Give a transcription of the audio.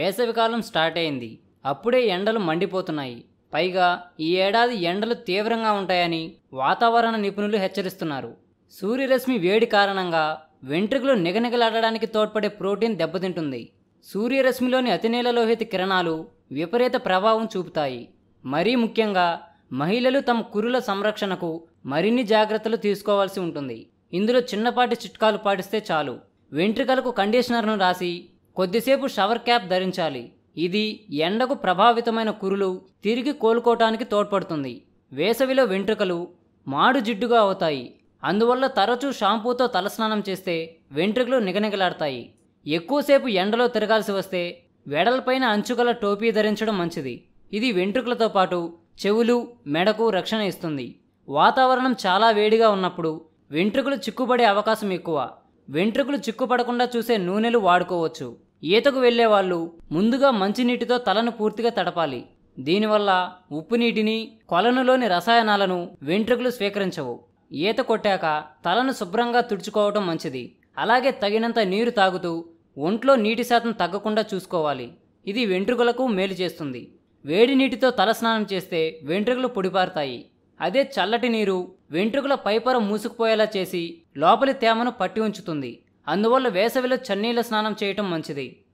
వేసవికాలం స్టార్ట్ అయింది అప్పుడే ఎండలు మండిపోతున్నాయి పైగా ఈ ఏడాది ఎండలు తీవ్రంగా ఉంటాయని వాతావరణ నిపుణులు హెచ్చరిస్తున్నారు సూర్యరశ్మి వేడి కారణంగా వెంట్రుకలు నిగనిగలాడడానికి తోడ్పడే ప్రోటీన్ దెబ్బతింటుంది సూర్యరశ్మిలోని అతినీలలోహిత కిరణాలు విపరీత ప్రభావం చూపుతాయి మరీ ముఖ్యంగా మహిళలు తమ కురుల సంరక్షణకు మరిన్ని జాగ్రత్తలు తీసుకోవాల్సి ఉంటుంది ఇందులో చిన్నపాటి చిట్కాలు పాటిస్తే చాలు వెంట్రుకలకు కండిషనర్ను రాసి కొద్దిసేపు షవర్ క్యాప్ ధరించాలి ఇది ఎండకు ప్రభావితమైన కురులు తిరిగి కోలుకోవటానికి తోడ్పడుతుంది వేసవిలో వెంట్రుకలు మాడు జిడ్డుగా అవుతాయి అందువల్ల తరచూ షాంపూతో తలస్నానం చేస్తే వెంట్రుకలు నిగనిగలాడతాయి ఎక్కువసేపు ఎండలో తిరగాల్సి వస్తే వెడల్పైన అంచుగల టోపీ ధరించడం మంచిది ఇది వెంట్రుకలతో పాటు చెవులు మెడకు రక్షణ ఇస్తుంది వాతావరణం చాలా వేడిగా ఉన్నప్పుడు వెంట్రుకలు చిక్కుపడే అవకాశం ఎక్కువ వెంట్రుకలు చిక్కుపడకుండా చూసే నూనెలు వాడుకోవచ్చు ఈతకు వెళ్లే వాళ్ళు ముందుగా మంచినీటితో తలను పూర్తిగా తడపాలి దీనివల్ల ఉప్పు నీటిని కొలనులోని రసాయనాలను వెంట్రుకలు స్వీకరించవు ఈత కొట్టాక తలను శుభ్రంగా తుడుచుకోవటం మంచిది అలాగే తగినంత నీరు తాగుతూ ఒంట్లో నీటి శాతం తగ్గకుండా చూసుకోవాలి ఇది వెంట్రుకలకు మేలు చేస్తుంది వేడి నీటితో తలస్నానం చేస్తే వెంట్రుకలు పొడిపారుతాయి అదే చల్లటి నీరు వెంట్రుకల పైపొర మూసుకుపోయేలా చేసి లోపలి తేమను పట్టి ఉంచుతుంది అందువల్ల వేసవిలో చన్నీళ్ళ స్నానం చేయటం మంచిది